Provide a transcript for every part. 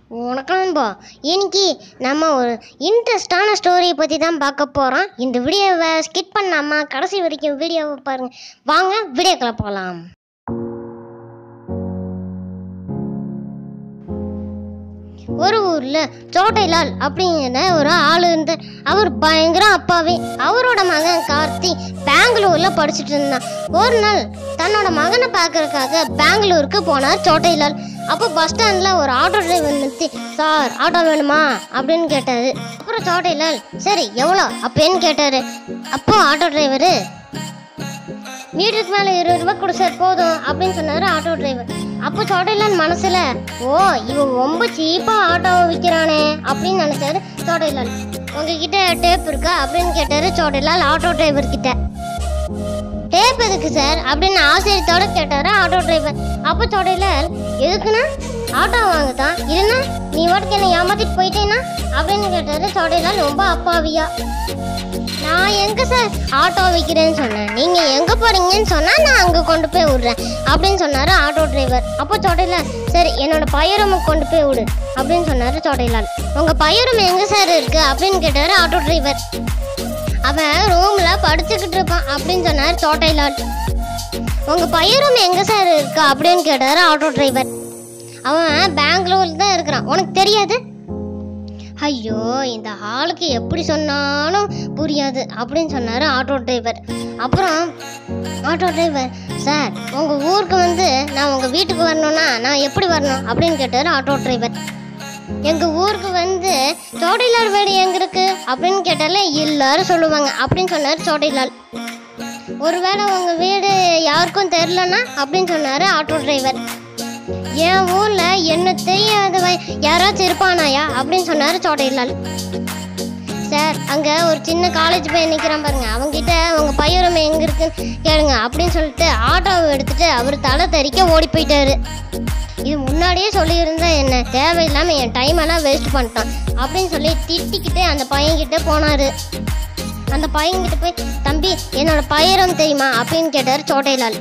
வணக்கம் நண்பா இன்னைக்கு நம்ம ஒரு இன்ட்ரெஸ்டான ஸ்டோரியை பற்றி தான் பார்க்க போகிறோம் இந்த வீடியோவை ஸ்கிப் பண்ணாமல் கடைசி வரைக்கும் வீடியோவை பாருங்கள் வாங்க வீடியோக்குள்ள போகலாம் ஒரு ஊரில் சோட்டைலால் அப்படிங்கிற ஒரு ஆள் இருந்து அவர் பயங்கர அப்பாவி அவரோட மகன் கார்த்தி பெங்களூரில் படிச்சுட்டு இருந்தான் ஒரு நாள் தன்னோட மகனை பார்க்கறதுக்காக பெங்களூருக்கு போனார் சோட்டைலால் அப்போ பஸ் ஸ்டாண்டில் ஒரு ஆட்டோ டிரைவர் நிறுத்தி சார் ஆட்டோ வேணுமா அப்படின்னு கேட்டார் அப்புறம் சோட்டைலால் சரி எவ்வளோ அப்படின்னு கேட்டார் அப்போ ஆட்டோ டிரைவரு மீட்டருக்கு மேலே இருபது ரூபாய் கொடு சார் போதும் அப்படின்னு சொன்னார் ஆட்டோ டிரைவர் அப்போ சோட்டைலால் மனசில் ஓ இவன் ரொம்ப சீப்பாக ஆட்டோ விற்கிறானே அப்படின்னு நினச்சாரு சோட்டைலால் உங்ககிட்ட டேப் இருக்கா அப்படின்னு கேட்டார் சோட்டைலால் ஆட்டோ டிரைவர் கிட்ட டேப் எதுக்கு சார் அப்படின்னு ஆசிரியத்தோட கேட்டாரு ஆட்டோ டிரைவர் அப்போ சோட்டைலால் எதுக்குண்ணா ஆட்டோ வாங்கத்தான் இல்லைன்னா நீ வாட்டுக்கு என்னை ஏமாத்திட்டு போயிட்டேனா அப்படின்னு கேட்டாரு சோட்டைலால் ரொம்ப அப்பாவியா நான் எங்க சார் ஆட்டோ விற்கிறேன்னு சொன்னேன் நீங்க எங்க போறீங்கன்னு சொன்னா நான் அங்க கொண்டு போய் விடுறேன் அப்படின்னு சொன்னாரு ஆட்டோ டிரைவர் அப்போ சோட்டைலால் சரி என்னோட பயிரும் கொண்டு போய் விடு அப்படின்னு சொன்னாரு சோட்டைலால் உங்க பயிரும் எங்க சார் இருக்கு அப்படின்னு கேட்டாரு ஆட்டோ டிரைவர் அவன் ரூம்ல படுத்துக்கிட்டு இருப்பான் அப்படின்னு சொன்னார் சோட்டைலால் உங்க பயிரும் எங்க சார் இருக்கு அப்படின்னு கேட்டாரு ஆட்டோ டிரைவர் அவன் பெங்களூர்ல தான் இருக்கிறான் உனக்கு தெரியாது ஐயோ இந்த ஆளுக்கு எப்படி சொன்னாலும் புரியாது அப்படின்னு சொன்னார் ஆட்டோ டிரைவர் அப்புறம் ஆட்டோ டிரைவர் சார் உங்கள் ஊருக்கு வந்து நான் உங்கள் வீட்டுக்கு வரணும்னா நான் எப்படி வரணும் அப்படின்னு கேட்டார் ஆட்டோ டிரைவர் எங்கள் ஊருக்கு வந்து சோடைலால் வீடு எங்கே இருக்கு அப்படின்னு கேட்டாலே எல்லாரும் சொல்லுவாங்க அப்படின்னு சொன்னார் சோடைலால் ஒருவேளை உங்கள் வீடு யாருக்கும் தெரிலனா அப்படின்னு சொன்னார் ஆட்டோ டிரைவர் என் ஊர்ல என்ன தெரியாதவன் யாராச்சும் இருப்பானாயா அப்படின்னு சொன்னாரு சோட்டைலால் சார் அங்க ஒரு சின்ன காலேஜ் பையன் நிக்கிறான் பாருங்க அவங்கிட்ட உங்க பையரமை எங்க இருக்குன்னு கேளுங்க அப்படின்னு சொல்லிட்டு ஆட்டோவை எடுத்துட்டு அவர் தலை தெறிக்க ஓடி போயிட்டாரு இது முன்னாடியே சொல்லியிருந்தா என்ன தேவையில்லாம என் டைம் எல்லாம் வேஸ்ட் பண்ணிட்டான் அப்படின்னு சொல்லி திட்டிக்கிட்டே அந்த பையன்கிட்ட போனாரு அந்த பையன்கிட்ட போய் தம்பி என்னோட பயிரம் தெரியுமா அப்படின்னு கேட்டார் சோட்டைலால்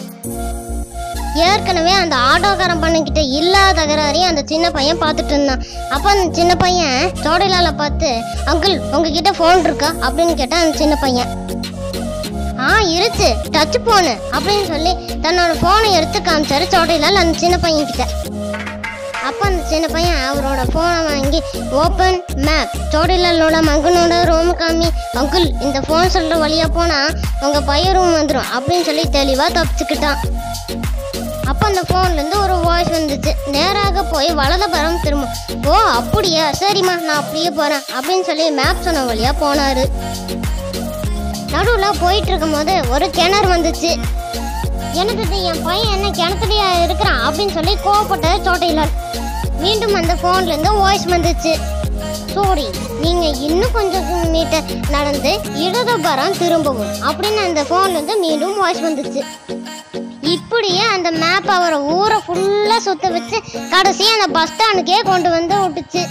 ஏற்கனவே அந்த ஆட்டோக்காரன் பண்ணிக்கிட்ட இல்லாத தகராறையும் அந்த சின்ன பையன் பார்த்துட்டு இருந்தான் அப்போ அந்த சின்ன பையன் சோடைலால பார்த்து அங்கிள் உங்ககிட்ட ஃபோன் இருக்கா அப்படின்னு கேட்டான் அந்த சின்ன பையன் ஆ இருக்கு டச் போனு அப்படின்னு சொல்லி தன்னோட ஃபோனை எடுத்து காமிச்சாரு சோடைலால் அந்த சின்ன பையன் கிட்ட அப்போ அந்த சின்ன பையன் அவரோட ஃபோனை வாங்கி ஓப்பன் மேப் சோடைலாலோட மகனோட ரூம் காமி அங்கிள் இந்த ஃபோன் சொல்கிற வழியாக போனால் உங்கள் பையன் ரூம் வந்துடும் அப்படின்னு சொல்லி தெளிவாக தப்பிச்சுக்கிட்டான் அப்போ அந்த ஃபோன்லேருந்து ஒரு வாய்ஸ் வந்துச்சு நேராக போய் வலதுபுறம் திரும்ப ஓ அப்படியா சரிம்மா நான் அப்படியே போகிறேன் அப்படின்னு சொல்லி மேப் சொன்ன வழியாக போனார் நடுவில் போயிட்டு இருக்கும்போது ஒரு கிணறு வந்துச்சு எனக்கு இது என் பையன் என்ன கிணத்துலையா இருக்கிறான் அப்படின்னு சொல்லி கோவப்பட்ட சோட்டையிலால் மீண்டும் அந்த ஃபோன்லேருந்து வாய்ஸ் வந்துச்சு சாரி நீங்கள் இன்னும் கொஞ்சம் மீட்டர் நடந்து இடதுபுறம் திரும்பவும் அப்படின்னு அந்த ஃபோன்லேருந்து மீண்டும் வாய்ஸ் வந்துச்சு இப்படியே அந்த மேப் அவரை ஊரை ஃபுல்லா சுத்த வச்சு கடைசியா அந்த பஸ் ஸ்டாண்டுக்கே கொண்டு வந்து விட்டுச்சு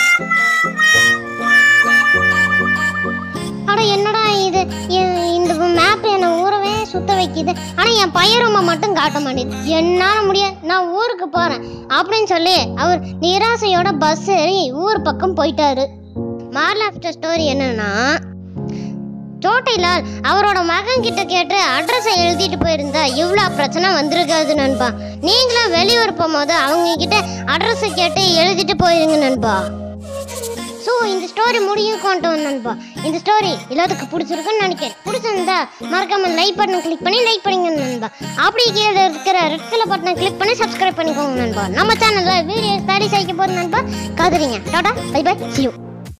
அட என்னடா இது எ- இந்த மேப் என்னை ஊரவே சுத்த வைக்குது ஆனா என் பையருமை மட்டும் காட்ட மாட்டேது என்னால முடியாது நான் ஊருக்கு போறேன் அப்படின்னு சொல்லி அவர் நிராசையோட பஸ் ஏறி ஊர் பக்கம் போயிட்டாரு மாரல் ஆஃப்டர் ஸ்டோரி என்னன்னா சோட்டைலால் அவரோட மகன் கிட்ட கேட்டு அட்ரஸை எழுதிட்டு போயிருந்தா இவ்வளோ பிரச்சனை வந்திருக்காது நண்பா நீங்களும் வெளியூர் போகும்போது அவங்க கிட்ட அட்ரஸை கேட்டு எழுதிட்டு போயிருங்க நண்பா ஸோ இந்த ஸ்டோரி முடியும் கொண்டு வந்த நண்பா இந்த ஸ்டோரி எல்லாத்துக்கும் பிடிச்சிருக்குன்னு நினைக்கிறேன் பிடிச்சிருந்தா மறக்காம லைக் பட்டன் கிளிக் பண்ணி லைக் பண்ணிங்க நண்பா அப்படி கீழே இருக்கிற ரெட் கலர் பட்டனை கிளிக் பண்ணி சப்ஸ்கிரைப் பண்ணிக்கோங்க நண்பா நம்ம சேனல்ல வீடியோ ஸ்டடி செய்ய போகிற நண்பா காதுறீங்க tata bye bye see you